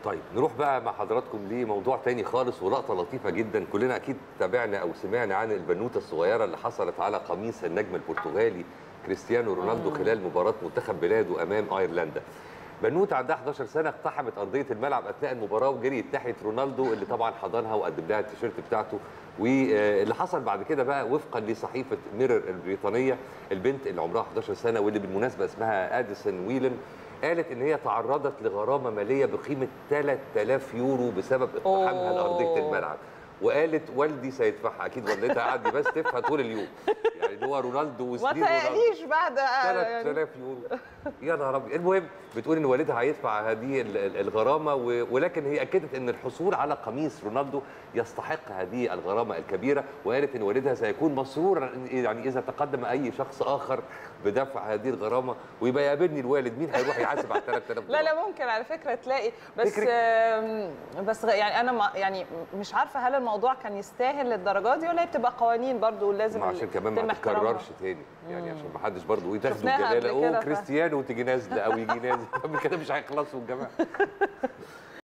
طيب نروح بقى مع حضراتكم لموضوع تاني خالص ولقطه لطيفه جدا كلنا اكيد تابعنا او سمعنا عن البنوته الصغيره اللي حصلت على قميص النجم البرتغالي كريستيانو رونالدو خلال مباراه منتخب بلاده امام ايرلندا بنوته عندها 11 سنه اقتحمت ارضيه الملعب اثناء المباراه وجريت ناحيه رونالدو اللي طبعا حضنها وقدم لها التيشيرت بتاعته واللي حصل بعد كده بقى وفقا لصحيفه ميرور البريطانيه البنت اللي عمرها 11 سنه واللي بالمناسبه اسمها اديسون ويلن قالت ان هي تعرضت لغرامه ماليه بقيمه 3000 يورو بسبب اقتحامها أوه. لارضيه الملعب وقالت والدي سيدفعها اكيد والدتها قعدت بس تدفع طول اليوم يعني اللي هو رونالدو ما وسنين رونالدو تقليش بعد يعني 3000 يورو يا نهار ابيض المهم بتقول ان والدها هيدفع هذه ال- ال- الغرامه و- ولكن هي اكدت ان الحصول على قميص رونالدو يستحق هذه الغرامه الكبيره وقالت ان والدها سيكون مسرورا إن- يعني اذا تقدم اي شخص اخر بدفع هذه الغرامه ويبقى يقابلني الوالد مين هيروح يحاسب على 3000 لا لا ممكن على فكره تلاقي بس فكرك- آم، بس غ- يعني انا ما يعني مش عارفه هل الموضوع كان يستاهل للدرجه دي ولا هي بتبقى قوانين برضو ولازم ما عشان كمان ما يتم احترامها. تتكررش تاني يعني عشان ما حدش برضه يتاخدوا شفناها قبل الجلاله كده اوه ف- كريستيانو وتيجي نازله او يجي نازل قبل كده مش هيخلصوا الجماعه